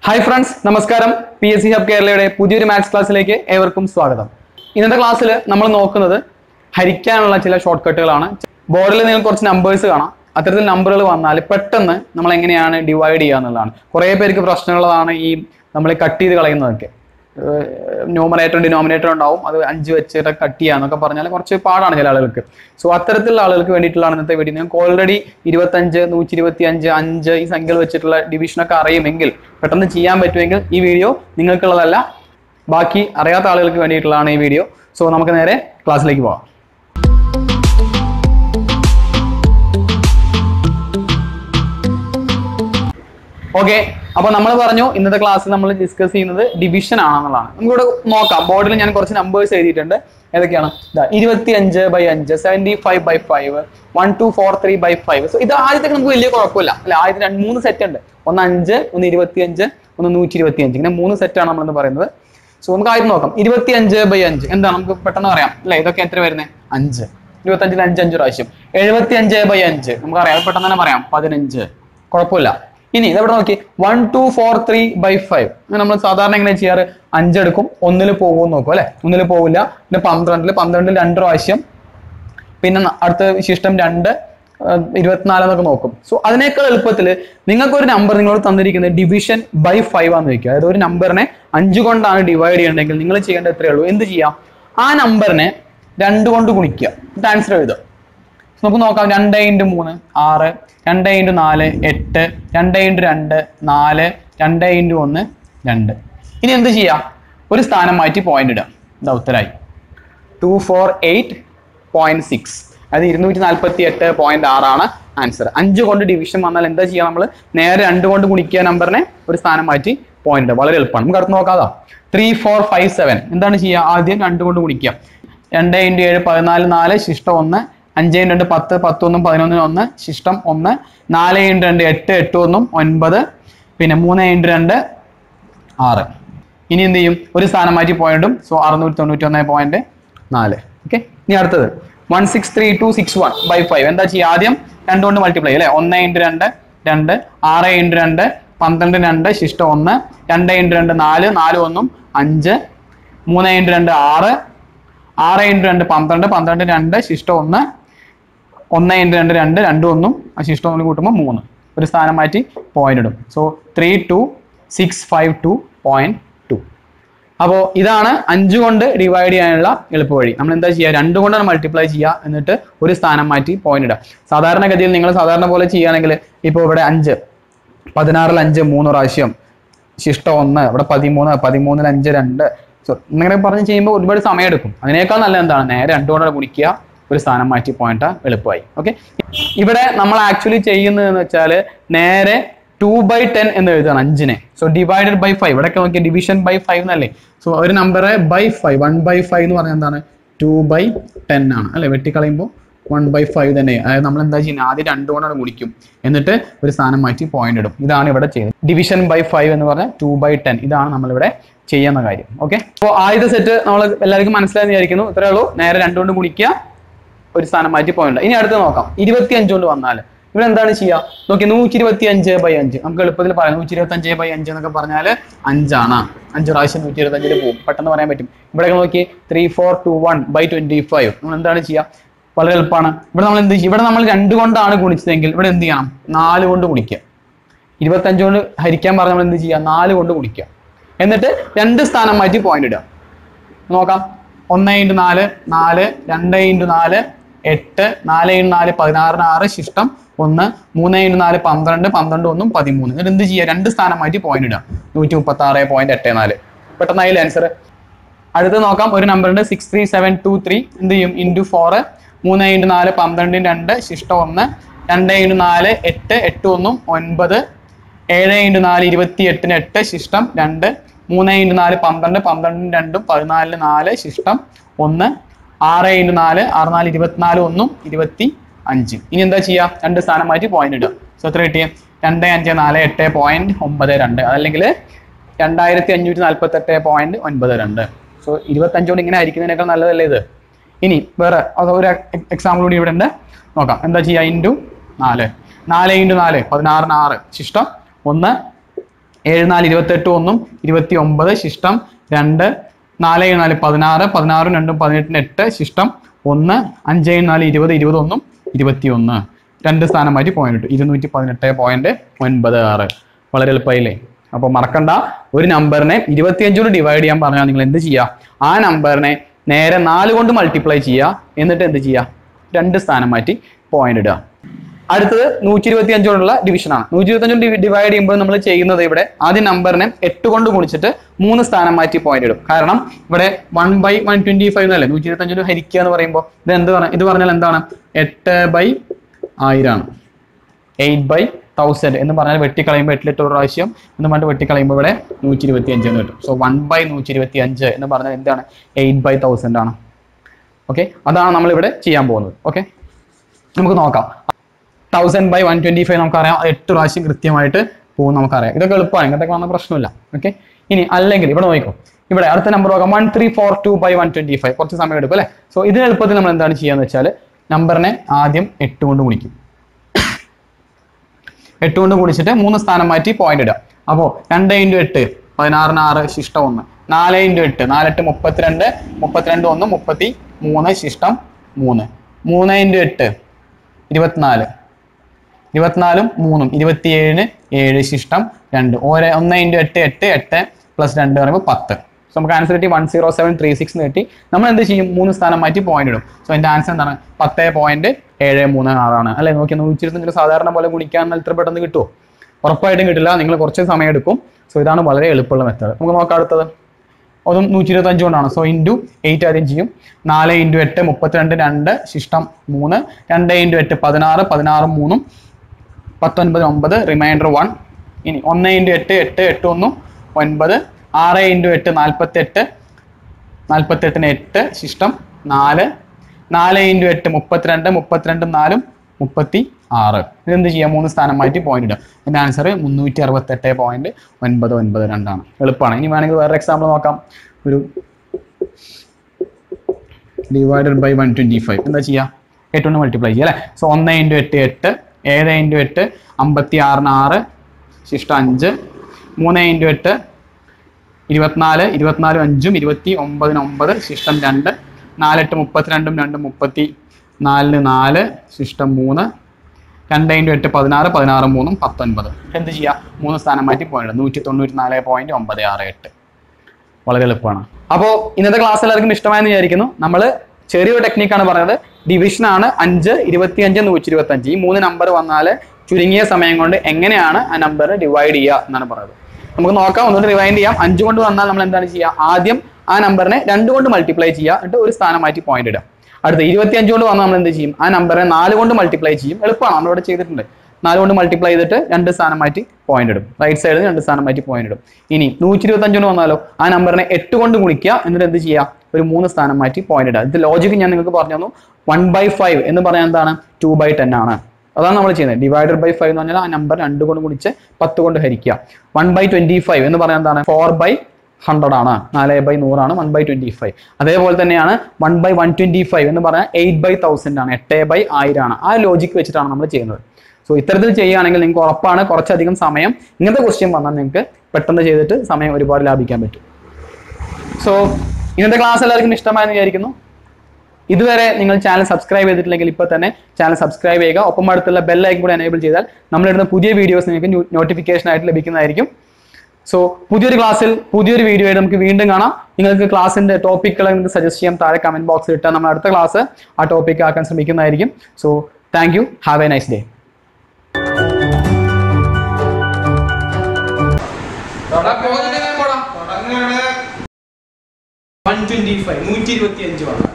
hi friends നമസ്കാരം P S C hub കേരളയുടെ പുതിയൊരു മാത്സ് ക്ലാസ്സിലേക്ക് ഏവർക്കും സ്വാഗതം ഇന്നത്തെ ക്ലാസ്സിൽ നമ്മൾ നോക്കുന്നത് ഹരിക്കാനുള്ള ചില ഷോർട്ട് കട്ടുകളാണ് ബോർഡിൽ നിങ്ങൾക്ക് കുറച്ച് നമ്പേഴ്സ് കാണാം അത്തരത്തിൽ നമ്പറുകൾ വന്നാൽ പെട്ടെന്ന് നമ്മൾ എങ്ങനെയാണ് ഡിവൈഡ് ചെയ്യുക എന്നുള്ളതാണ് കുറേ പേർക്ക് പ്രശ്നമുള്ളതാണ് ഈ നമ്മൾ കട്ട് ചെയ്ത് കളയുന്നതൊക്കെ ന്യൂമറേറ്ററും ഡിനോമിനേറ്ററും ഉണ്ടാവും അത് അഞ്ച് വെച്ചിട്ട് കട്ട് ചെയ്യാന്നൊക്കെ പറഞ്ഞാൽ കുറച്ച് പാടാണ് ചില ആളുകൾക്ക് സോ അത്തരത്തിലുള്ള ആളുകൾക്ക് വേണ്ടിയിട്ടുള്ളതാണ് ഇന്നത്തെ വീഡിയോ നിങ്ങൾക്ക് ഓൾറെഡി ഇരുപത്തഞ്ച് നൂറ്റി ഇരുപത്തി അഞ്ച് അഞ്ച് ഈ സംഖ്യകൾ വെച്ചിട്ടുള്ള ഡിവിഷനൊക്കെ അറിയുമെങ്കിൽ പെട്ടെന്ന് ചെയ്യാൻ പറ്റുമെങ്കിൽ ഈ വീഡിയോ നിങ്ങൾക്കുള്ളതല്ല ബാക്കി അറിയാത്ത ആളുകൾക്ക് വേണ്ടിയിട്ടുള്ളതാണ് ഈ വീഡിയോ സോ നമുക്ക് നേരെ ക്ലാസ്സിലേക്ക് പോവാം ഓക്കെ അപ്പൊ നമ്മൾ പറഞ്ഞു ഇന്നത്തെ ക്ലാസ്സിൽ നമ്മൾ ഡിസ്കസ് ചെയ്യുന്നത് ഡിവിഷൻ ആണെന്നുള്ളതാണ് നമുക്കിവിടെ നോക്കാം ബോർഡിൽ ഞാൻ കുറച്ച് നമ്പേഴ്സ് എഴുതിയിട്ടുണ്ട് ഏതൊക്കെയാണ് ഇരുപത്തി അഞ്ച് ബൈ അഞ്ച് seventy five by five one two four three by five so ഇത് ആദ്യത്തെ നമുക്ക് വലിയ കുഴപ്പമില്ല അല്ലെ ആദ്യത്തെ രണ്ട് മൂന്ന് സെറ്റ് ഉണ്ട് ഒന്ന് അഞ്ച് ഒന്ന് ഇരുപത്തി അഞ്ച് ഒന്ന് നൂറ്റി ഇരുപത്തി അഞ്ച് ഇങ്ങനെ മൂന്ന് സെറ്റാണ് നമ്മളെന്ന് പറയുന്നത് സോ നമുക്ക് ആദ്യം നോക്കാം ഇരുപത്തി അഞ്ച് ബൈ അഞ്ച് എന്താണ് നമുക്ക് പെട്ടെന്ന് പറയാം അല്ലെ ഇതൊക്കെ എത്ര വരുന്നത് അഞ്ച് ഇരുപത്തി അഞ്ചിൽ അഞ്ച് അഞ്ച് പ്രാവശ്യം എഴുപത്തി അഞ്ച് ബൈ അഞ്ച് നമുക്കറിയാം അത് പെട്ടെന്ന് തന്നെ പറയാം പതിനഞ്ച് കുഴപ്പമില്ല ഇനി ഇതെവിടെ നോക്കി one two four three by five നമ്മൾ സാധാരണ എങ്ങനെ ചെയ്യാറ് അഞ്ചെടുക്കും ഒന്നിൽ പോകും നോക്കും അല്ലെ ഒന്നിൽ പോകില്ല പിന്നെ പന്ത്രണ്ടിൽ പന്ത്രണ്ടിൽ രണ്ട് പ്രാവശ്യം പിന്നെ ന- അടുത്ത ശിഷ്ടം രണ്ട് ഏഹ് ഇരുപത്തിനാല് എന്നൊക്കെ നോക്കും സോ അതിനേക്കാൾ എളുപ്പത്തിൽ നിങ്ങൾക്ക് ഒരു നമ്പർ നിങ്ങളോട് തന്നിരിക്കുന്നത് ഡിവിഷൻ ബൈ ഫൈവ് ആണെന്ന് വെക്കുക അതായത് ഒരു നമ്പറിനെ അഞ്ച് കൊണ്ടാണ് ഡിവൈഡ് ചെയ്യണമെങ്കിൽ നിങ്ങൾ ചെയ്യേണ്ടത് എത്രയേ ഉള്ളൂ എന്ത് ചെയ്യാം ആ നമ്പറിനെ രണ്ട് കൊണ്ട് ഗുണിക്കുക എന്നിട്ട് ആൻസർ എഴുതുക നമുക്ക് നോക്കാം രണ്ട് ഇൻറ്റു മൂന്ന് ആറ് രണ്ട് ഇൻറ്റു നാല് എട്ട് രണ്ട് ഇൻറ്റു രണ്ട് നാല് രണ്ട് ഇൻറ്റു ഒന്ന് രണ്ട് ഇനി എന്ത് ചെയ്യാം ഒരു സ്ഥാനം മാറ്റി പോയിന്റ് ഇടാം ഇതാ ഉത്തരായി two four eight point six അത് ഇരുന്നൂറ്റി നാൽപ്പത്തി എട്ട് പോയിന്റ് ആറാണ് ആൻസർ അഞ്ച് കൊണ്ട് ഡിവിഷൻ വന്നാൽ എന്താ ചെയ്യുക നമ്മൾ നേരെ രണ്ട് കൊണ്ട് ഗുണിക്കുക നമ്പറിനെ ഒരു സ്ഥാനം മാറ്റി പോയിന്റ് വളരെ എളുപ്പമാണ് നമുക്ക് അടുത്ത് നോക്കാതാ ത്രീ ഫോർ ഫൈവ് സെവൻ എന്താണ് ചെയ്യുക ആദ്യം രണ്ട് കൊണ്ട് ഗുണിക്കുക രണ്ട് ഇൻറ്റു ഏഴ് പതിനാല് നാല് ശിഷ്ടം ഒന്ന് അഞ്ച് ഇൻറ്റു രണ്ട് പത്ത് പത്തൊന്നും പതിനൊന്നിന് ഒന്ന് ശിഷ്ടം ഒന്ന് നാല് ഇൻറ്റു രണ്ട് എട്ട് എട്ട് ഒന്നും ഒൻപത് പിന്നെ മൂന്ന് ഇൻറ്റു രണ്ട് ആറ് ഇനി എന്ത് ചെയ്യും ഒരു സ്ഥാനം മാറ്റി പോയിന്റും സോ അറുന്നൂറ്റി തൊണ്ണൂറ്റി ഒന്ന് പോയിന്റ് നാല് ഓക്കെ ഇനി അടുത്തത് one six three two six one by five എന്താ ചെയ്യുക ആദ്യം രണ്ട് കൊണ്ട് മൾട്ടിപ്ലൈ അല്ലേ ഒന്ന് ഇൻറ്റു രണ്ട് രണ്ട് ആറ് ഇൻറ്റു രണ്ട് പന്ത്രണ്ട് രണ്ട് ശിഷ്ടം ഒന്ന് രണ്ട് ഇൻറ്റു രണ്ട് നാല് നാല് ഒന്നും അഞ്ച് മൂന്ന് ഇൻറ്റു രണ്ട് ആറ് ആറ് ഇൻറ്റു രണ്ട് പന്ത്രണ്ട് പന്ത്രണ്ട് രണ്ട് ശിഷ്ടം ഒന്ന് ഒന്ന് ഇൻറ്റു രണ്ട് രണ്ട് രണ്ടും ഒന്നും ആ ശിഷ്ടം ഒന്ന് കൂട്ടുമ്പോൾ മൂന്ന് ഒരു സ്ഥാനം മാറ്റി പോയിന്റ് ഇടും so three two six five two point two അപ്പോൾ ഇതാണ് അഞ്ച് കൊണ്ട് ഡിവൈഡ് ചെയ്യാനുള്ള എളുപ്പവഴി നമ്മൾ എന്താ ചെയ്യുക രണ്ട് കൊണ്ടാണ് മൾട്ടിപ്ലൈ ചെയ്യുക എന്നിട്ട് ഒരു സ്ഥാനം മാറ്റി പോയിന്റ് ഇടുക സാധാരണഗതിയിൽ നിങ്ങൾ സാധാരണ പോലെ ചെയ്യുകയാണെങ്കിൽ ഇപ്പോൾ ഇവിടെ അഞ്ച് പതിനാറിൽ അഞ്ച് മൂന്ന് പ്രാവശ്യം ശിഷ്ടം ഒന്ന് ഇവിടെ പതിമൂന്ന് പതിമൂന്നിൽ അഞ്ച് രണ്ട് സോ ഇങ്ങനെ പറഞ്ഞ് ചെയ്യുമ്പോൾ ഒരുപാട് സമയം എടുക്കും അതിനേക്കാൾ നല്ല എന്താണ് നേരെ രണ്ട് കൊണ്ടാണ് ഗുണിക്കുക ഒരു സ്ഥാനം മാറ്റി പോയിന്റ് എളുപ്പമായി ഓക്കെ ഇവിടെ നമ്മൾ ആക്ച്വലി ചെയ്യുന്നതെന്ന് വെച്ചാൽ നേരെ ടു ബൈ ടെൻ എന്ന് എഴുതണം അഞ്ചിനെ സോ ഡിവൈഡഡ് ബൈ ഫൈവ് ഇവിടെയൊക്കെ നോക്കിയാൽ ഡിവിഷൻ ബൈ ഫൈവ് എന്നല്ലേ സോ ഒരു നമ്പറെ by five one by five എന്ന് പറഞ്ഞാൽ എന്താണ് ടു ബൈ ടെൻ ആണ് അല്ലെ വെട്ടിക്കളയുമ്പോൾ വൺ ബൈ ഫൈവ് തന്നെ അതായത് നമ്മൾ എന്താ ചെയ്യുന്നത് ആദ്യം രണ്ട് കൊണ്ടാണ് ഗുണിക്കും എന്നിട്ട് ഒരു സ്ഥാനം മാറ്റി പോയിന്റ് ഇടും ഇതാണ് ഇവിടെ ചെയ്യുന്നത് ഡിവിഷൻ ബൈ ഫൈവ് എന്ന് പറഞ്ഞാൽ ടു ബൈ ടെൻ ഇതാണ് നമ്മളിവിടെ ചെയ്യുന്ന കാര്യം ഓക്കെ അപ്പോൾ ആദ്യത്തെ സെറ്റ് നമ്മൾ എല്ലാവർക്കും മനസ്സിലായെന്ന് വിചാരിക്കുന്നു ഇത്രയേ ഉള്ളൂ നേരെ രണ്ട് കൊണ്ട് ഗുണിക്കുക ഒരു സ്ഥാനം മാറ്റി പോയിന്റ് ഇനി അടുത്ത് നോക്കാം ഇരുപത്തി അഞ്ച് കൊണ്ട് വന്നാൽ ഇവിടെ എന്താണ് ചെയ്യുക നോക്കി നൂറ്റി ഇരുപത്തി അഞ്ച് ബൈ അഞ്ച് നമുക്ക് എളുപ്പത്തിൽ പറയാം നൂറ്റി ഇരുപത്തി അഞ്ച് ബൈ അഞ്ച് എന്നൊക്കെ പറഞ്ഞാൽ അഞ്ചാണ് അഞ്ച് പ്രാവശ്യം നൂറ്റി ഇരുപത്തി അഞ്ചിൽ പോകും പെട്ടെന്ന് പറയാൻ പറ്റും ഇവിടെ നോക്കി three four two one by twenty five നമ്മൾ എന്താണ് ചെയ്യുക വളരെ എളുപ്പമാണ് ഇവിടെ നമ്മൾ എന്ത് ചെയ്യും ഇവിടെ നമ്മൾ രണ്ട് കൊണ്ടാണ് ഗുണിച്ചതെങ്കിൽ ഇവിടെ എന്ത് ചെയ്യണം നാല് കൊണ്ട് ഗുണിക്കുക ഇരുപത്തഞ്ച് കൊണ്ട് ഹരിക്കാൻ പറഞ്ഞ നമ്മൾ എന്ത് ചെയ്യുക നാല് കൊണ്ട് ഗുണിക്കുക എന്നിട്ട് രണ്ട് സ്ഥാനം മാറ്റി പോയിന്റ് ഇടുക നോക്കാം ഒന്ന് ഇൻറ്റു നാല് നാല് രണ്ട് ഇൻറ്റു നാല് എട്ട് നാല് ഇൻറ്റു നാല് പതിനാറിന് ആറ് ശിഷ്ടം ഒന്ന് മൂന്ന് ഇൻറ്റു നാല് പന്ത്രണ്ട് പന്ത്രണ്ട് ഒന്നും പതിമൂന്ന് എന്നിട്ട് എന്ത് ചെയ്യുക രണ്ട് സ്ഥാനം മാറ്റി പോയിന്റ് ഇടുക നൂറ്റി മുപ്പത്തി ആറ് പോയിന്റ് എട്ട് നാല് പെട്ടെന്നായില്ലേ ആൻസർ അടുത്ത് നോക്കാം ഒരു നമ്പർ ഉണ്ട് six three seven two three എന്ത് ചെയ്യും ഇൻറ്റു ഫോറ് മൂന്ന് ഇൻറ്റു നാല് പന്ത്രണ്ടിന് രണ്ട് ശിഷ്ടം ഒന്ന് രണ്ട് ഇൻറ്റു നാല് എട്ട് എട്ട് ഒന്നും ഒൻപത് ഏഴ് ഇൻറ്റു നാല് ഇരുപത്തി എട്ടിന് എട്ട് ശിഷ്ടം രണ്ട് മൂന്ന് ഇൻറ്റു നാല് പന്ത്രണ്ട് പന്ത്രണ്ടിന് രണ്ടും പതിനാലിന് നാല് ശിഷ്ടം ഒന്ന് ആറ് ഇൻറ്റു നാല് ആറ് നാല് ഇരുപത്തിനാല് ഒന്നും ഇരുപത്തി അഞ്ച് ഇനി എന്താ ചെയ്യുക രണ്ട് സ്ഥാനം മാറ്റി പോയിന്റ് ഇടുക സോ എത്ര കിട്ടിയ രണ്ട് അഞ്ച് നാല് എട്ട് പോയിന്റ് ഒമ്പത് രണ്ട് അതല്ലെങ്കിൽ രണ്ടായിരത്തി അഞ്ഞൂറ്റി നാൽപ്പത്തി എട്ട് പോയിന്റ് ഒൻപത് രണ്ട് സോ ഇരുപത്തഞ്ച് കൊണ്ട് ഇങ്ങനെ ആയിരിക്കുന്നതിനേക്കാൾ നല്ലതല്ലേ ഇത് ഇനി വേറെ അത് ഒരു എക്സാമ്പിൾ കൂടി ഇവിടെ ഉണ്ട് നോക്കാം എന്താ ചെയ്യുക ഇൻറ്റു നാല് നാല് ഇൻറ്റു നാല് പതിനാറിന് ആറ് ശിഷ്ടം ഒന്ന് ഏഴ് നാല് ഇരുപത്തെട്ട് ഒന്നും ഇരുപത്തി ഒമ്പത് ശിഷ്ടം രണ്ട് നാല് ഏഴ് നാല് പതിനാറ് പതിനാറും രണ്ടും പതിനെട്ടിന് എട്ട് ശിഷ്ടം ഒന്ന് അഞ്ച് ഏഴ് നാല് ഇരുപത് ഇരുപത് ഒന്നും ഇരുപത്തി ഒന്ന് രണ്ട് സ്ഥാനം മാറ്റി പോയിന്റ് ഇട്ടു ഇരുന്നൂറ്റി പതിനെട്ട് പോയിന്റ് ഒൻപത് ആറ് വളരെ എളുപ്പമായില്ലേ അപ്പോൾ മറക്കണ്ട ഒരു നമ്പറിനെ ഇരുപത്തിയഞ്ചോട് ഡിവൈഡ് ചെയ്യാൻ പറഞ്ഞാൽ നിങ്ങൾ എന്ത് ചെയ്യുക ആ നമ്പറിനെ നേരെ നാല് കൊണ്ട് മൾട്ടിപ്ലൈ ചെയ്യുക എന്നിട്ട് എന്ത് ചെയ്യുക രണ്ട് സ്ഥാനം മാറ്റി പോയിന്റ് ഇടുക അടുത്തത് നൂറ്റി ഇരുപത്തി അഞ്ചോടുള്ള ഡിവിഷനാണ് നൂറ്റി ഇരുപത്തി അഞ്ചോട് ഡിവൈഡ് ചെയ്യുമ്പോൾ നമ്മൾ ചെയ്യുന്നത് ഇവിടെ ആദ്യ നമ്പറിനെ എട്ട് കൊണ്ട് ഗുണിച്ചിട്ട് മൂന്ന് സ്ഥാനം മാറ്റി പോയിന്റ് ഇടും കാരണം ഇവിടെ one by one twenty five എന്നല്ലേ നൂറ്റി ഇരുപത്തി അഞ്ചോട് ഹരിക്കുക എന്ന് പറയുമ്പോൾ ഇത് എന്ത് പറഞ്ഞ ഇത് പറഞ്ഞാൽ എന്താണ് എട്ട് ബൈ ആയിരമാണ് എയ്റ്റ് ബൈ തൗസൻഡ് എന്ന് പറഞ്ഞാൽ വെട്ടിക്കളയുമ്പോൾ എട്ടിലെട്ട് ഒരു പ്രാവശ്യം എന്ന് പറഞ്ഞിട്ട് വെട്ടിക്കളയുമ്പോൾ ഇവിടെ നൂറ്റി ഇരുപത്തി അഞ്ച് എന്ന് കിട്ടും സോ വൺ ബൈ നൂറ്റി ഇരുപത്തി അഞ്ച് എന്ന് പറഞ്ഞാൽ എന്താണ് എയ്റ്റ് ബൈ തൗസൻഡ് ആണ് ഓക്കെ അതാണ് നമ്മൾ ഇവിടെ ചെയ്യാൻ പോകുന്നത് ഓക്കെ നമുക്ക് നോക്കാം thousand by one twenty five നമുക്കറിയാം അത് എട്ട് പ്രാവശ്യം കൃത്യമായിട്ട് പോകും നമുക്കറിയാം ഇതൊക്കെ എളുപ്പമാണ് ഇങ്ങനത്തെ വന്ന പ്രശ്നമില്ല ഓക്കെ ഇനി അല്ലെങ്കിൽ ഇവിടെ നോക്കിക്കോ ഇവിടെ അടുത്ത നമ്പർ നോക്കാം one three four two by one twenty five കുറച്ച് സമയം എടുക്കും അല്ലേ സോ ഇതിന് എളുപ്പത്തിൽ നമ്മൾ എന്താണ് ചെയ്യാന്ന് വെച്ചാൽ നമ്പറിനെ ആദ്യം എട്ട് കൊണ്ട് ഗുണിക്കും എട്ട് കൊണ്ട് ഗുണിച്ചിട്ട് മൂന്ന് സ്ഥാനം മാറ്റി പോയിന്റ് ഇടുക അപ്പോൾ രണ്ട് ഇൻറ്റു എട്ട് പതിനാറിന് ആറ് ശിഷ്ടം ഒന്ന് നാല് ഇൻറ്റു എട്ട് നാലെട്ട് മുപ്പത്തിരണ്ട് മുപ്പത്തിരണ്ട് ഒന്ന് മുപ്പത്തി മൂന്ന് ശിഷ്ടം മൂന്ന് മൂന്ന് ഇൻറ്റു എട്ട് ഇരുപത്തിനാല് ഇരുപത്തിനാലും മൂന്നും ഇരുപത്തിയേഴിന് ഏഴ് ശിഷ്ടം രണ്ട് ഓരോ ഒന്ന് ഇൻറ്റു എട്ട് എട്ട് എട്ട് പ്ലസ് രണ്ട് പറയുമ്പോൾ പത്ത് സോ നമുക്ക് ആൻസർ കിട്ടി one zero seven three six കിട്ടി നമ്മൾ എന്ത് ചെയ്യും മൂന്ന് സ്ഥാനം മാറ്റി പോയിന്റ് ഇടും സോ എൻ്റെ ആൻസർ എന്താണ് പത്ത് പോയിന്റ് ഏഴ് മൂന്ന് ആറാണ് അല്ലെ നോക്കി നൂറ്റി ഇരുപത്തഞ്ചിന് സാധാരണ പോലെ ഗുണിക്കാൻ എന്നാൽ ഇത്ര പെട്ടെന്ന് കിട്ടുമോ ഉറപ്പായിട്ടും കിട്ടില്ല നിങ്ങൾ കുറച്ച് സമയം എടുക്കും സോ ഇതാണ് വളരെ എളുപ്പമുള്ള മെത്തേഡ് നമുക്ക് നോക്കാം അടുത്തത് അതും നൂറ്റി ഇരുപത്തി അഞ്ച് കൊണ്ടാണ് സോ ഇൻറ്റു എയ്റ്റ് ആദ്യം ചെയ്യും നാല് ഇൻറ്റു എട്ട് മുപ്പത്തിരണ്ട് രണ്ട് ശിഷ്ടം മൂന്ന് രണ്ട് ഇൻറ്റു എട്ട് പതിനാറ് പതിനാറും മൂന്നും പത്തൊൻപത് ഒമ്പത് റിമൈൻഡർ വൺ ഇനി ഒന്ന് ഇൻറ്റു എട്ട് എട്ട് എട്ട് ഒന്നും ഒൻപത് ആറ് ഇൻറ്റു എട്ട് നാൽപ്പത്തി എട്ട് നാൽപ്പത്തെട്ടിന് എട്ട് ശിഷ്ടം നാല് നാല് ഇൻറ്റു എട്ട് മുപ്പത്തിരണ്ട് മുപ്പത്തിരണ്ടും നാലും മുപ്പത്തി ആറ് ഇതെന്ത് ചെയ്യാം മൂന്ന് സ്ഥാനം മാറ്റി പോയിന്റ് ഇടുക എൻ്റെ ആൻസർ മുന്നൂറ്റി അറുപത്തെട്ട് പോയിന്റ് ഒൻപത് ഒൻപത് രണ്ടാണ് എളുപ്പമാണ് ഇനി വേണമെങ്കിൽ വേറെ എക്സാമ്പിൾ നോക്കാം ഒരു divided by one twenty five എന്താ ചെയ്യുക എട്ട് കൊണ്ട് മൾട്ടിപ്ലൈ ചെയ്യുക അല്ലേ സോ ഒന്ന് ഇൻറ്റു എട്ട് എട്ട് ഏഴ് ഇൻറ്റു എട്ട് അമ്പത്തി ആറിന് ആറ് ശിഷ്ടം അഞ്ച് മൂന്ന് ഇൻറ്റു എട്ട് ഇരുപത്തിനാല് ഇരുപത്തിനാലും അഞ്ചും ഇരുപത്തി ഒമ്പതിന് ഒമ്പത് ശിഷ്ടം രണ്ട് നാലെട്ട് മുപ്പത്തിരണ്ടും രണ്ടും മുപ്പത്തി നാലിന് നാല് ശിഷ്ടം മൂന്ന് രണ്ട് ഇൻറ്റു എട്ട് പതിനാറ് പതിനാറ് മൂന്നും പത്തൊൻപത് എന്ത് ചെയ്യുക മൂന്ന് സ്ഥാനം മാറ്റി പോയിന്റ് നൂറ്റി തൊണ്ണൂറ്റി നാല് പോയിന്റ് ഒമ്പത് ആറ് എട്ട് വളരെ എളുപ്പമാണ് അപ്പോൾ ഇന്നത്തെ ക്ലാസ് എല്ലാവർക്കും ഇഷ്ടമായെന്ന് വിചാരിക്കുന്നു നമ്മൾ ചെറിയൊരു ടെക്നിക്കാണ് പറഞ്ഞത് ഡിവിഷൻ ആണ് അഞ്ച് ഇരുപത്തിയഞ്ച് നൂറ്റി ഇരുപത്തി അഞ്ച് ഈ മൂന്ന് നമ്പർ വന്നാൽ ചുരുങ്ങിയ സമയം കൊണ്ട് എങ്ങനെയാണ് ആ നമ്പർ ഡിവൈഡ് ചെയ്യുക എന്നാണ് പറയുന്നത് നമുക്ക് നോക്കാം ഒന്നുകൂടി റിവൈൻഡ് ചെയ്യാം അഞ്ച് കൊണ്ട് വന്നാൽ നമ്മൾ എന്താണ് ചെയ്യുക ആദ്യം ആ നമ്പറിനെ രണ്ട് കൊണ്ട് മൾട്ടിപ്ലൈ ചെയ്യുക എന്നിട്ട് ഒരു സ്ഥാനം മാറ്റി പോയിന്റ് ഇടുക അടുത്ത ഇരുപത്തി അഞ്ച് കൊണ്ട് വന്നാൽ നമ്മൾ എന്ത് ചെയ്യും ആ നമ്പറിനെ നാല് കൊണ്ട് മൾട്ടിപ്ലൈ ചെയ്യും എളുപ്പമാണ് നമ്മളിവിടെ ചെയ്തിട്ടുണ്ട് നാല് കൊണ്ട് മൾട്ടിപ്ലൈ ചെയ്തിട്ട് രണ്ട് സ്ഥാനം മാറ്റി പോയിന്റ് ഇടും റൈറ്റ് സൈഡിൽ രണ്ട് സ്ഥാനം മാറ്റി പോയിന്റ് ഇടും ഇനി നൂറ്റി ഇരുപത്തി അഞ്ച് കൊണ്ട് വന്നാലോ ആ നമ്പറിനെ എട്ട് കൊണ്ട് ഗുണിക്കുക എന്നിട്ട് എന്ത് ചെയ്യുക ഒരു മൂന്ന് സ്ഥാനം മാറ്റി പോയിന്റ് ഇടുക ഇത് ലോജിക്ക് ഞാൻ നിങ്ങൾക്ക് പറഞ്ഞു തന്നു വൺ ബൈ ഫൈവ് എന്ന് പറഞ്ഞാൽ എന്താണ് ടു ബൈ ടെൻ ആണ് അതാണ് നമ്മൾ ചെയ്യുന്നത് ഡിവൈഡഡ് ബൈ ഫൈവ് എന്ന് പറഞ്ഞാൽ ആ നമ്പർ രണ്ട് കൊണ്ട് ഗുണിച്ച് പത്ത് കൊണ്ട് ഹരിക്കുക വൺ ബൈ ട്വന്റി ഫൈവ് എന്ന് പറഞ്ഞാൽ എന്താണ് ഫോർ ബൈ ഹൺഡ്രഡ് ആണ് നാല് ബൈ നൂറാണ് വൺ ബൈ ട്വന്റി ഫൈവ് അതേപോലെ തന്നെയാണ് one by one twenty five എന്ന് പറഞ്ഞാൽ എയ്റ്റ് ബൈ തൗസൻഡ് ആണ് എട്ട് ബൈ ആയിരം ആണ് ആ ലോജിക്ക് വെച്ചിട്ടാണ് നമ്മൾ ചെയ്യുന്നത് സോ ഇത്തരത്തിൽ ചെയ്യുകയാണെങ്കിൽ നിങ്ങൾക്ക് ഉറപ്പാണ് കുറച്ചധികം സമയം ഇങ്ങനത്തെ ക്വസ്റ്റ്യൻ വന്നാൽ നിങ്ങൾക്ക് പെട്ടെന്ന് ചെയ്തിട്ട് സമയം ഒരുപാട് ലാഭിക്കാൻ പറ്റും സോ ഇന്നത്തെ ക്ലാസ് എല്ലാവർക്കും ഇഷ്ടമായെന്ന് വിചാരിക്കുന്നു ഇതുവരെ നിങ്ങൾ ചാനൽ സബ്സ്ക്രൈബ് ചെയ്തിട്ടില്ലെങ്കിൽ ഇപ്പോൾ തന്നെ ചാനൽ സബ്സ്ക്രൈബ് ചെയ്യുക ഒപ്പം അടുത്തുള്ള ബെല്ലൈക്കൻ കൂടി എനേബിൾ ചെയ്താൽ നമ്മളിടുന്ന പുതിയ വീഡിയോസ് നിങ്ങൾക്ക് നോട്ടിഫിക്കേഷൻ ആയിട്ട് ലഭിക്കുന്നതായിരിക്കും സോ പുതിയൊരു ക്ലാസ്സിൽ പുതിയൊരു വീഡിയോ ആയിട്ട് നമുക്ക് വീണ്ടും കാണാം നിങ്ങൾക്ക് ക്ലാസ്സിന്റെ ടോപ്പിക്കുകൾ നിങ്ങൾക്ക് സജസ്റ്റ് ചെയ്യാം താഴെ കമന്റ് ബോക്സിൽ ഇട്ടാൽ നമ്മൾ അടുത്ത ക്ലാസ് ആ ടോപ്പിക് ആക്കാൻ ശ്രമിക്കുന്നതായിരിക്കും so thank you have a nice day one twenty five നൂറ്റി ഇരുപത്തി അഞ്ച്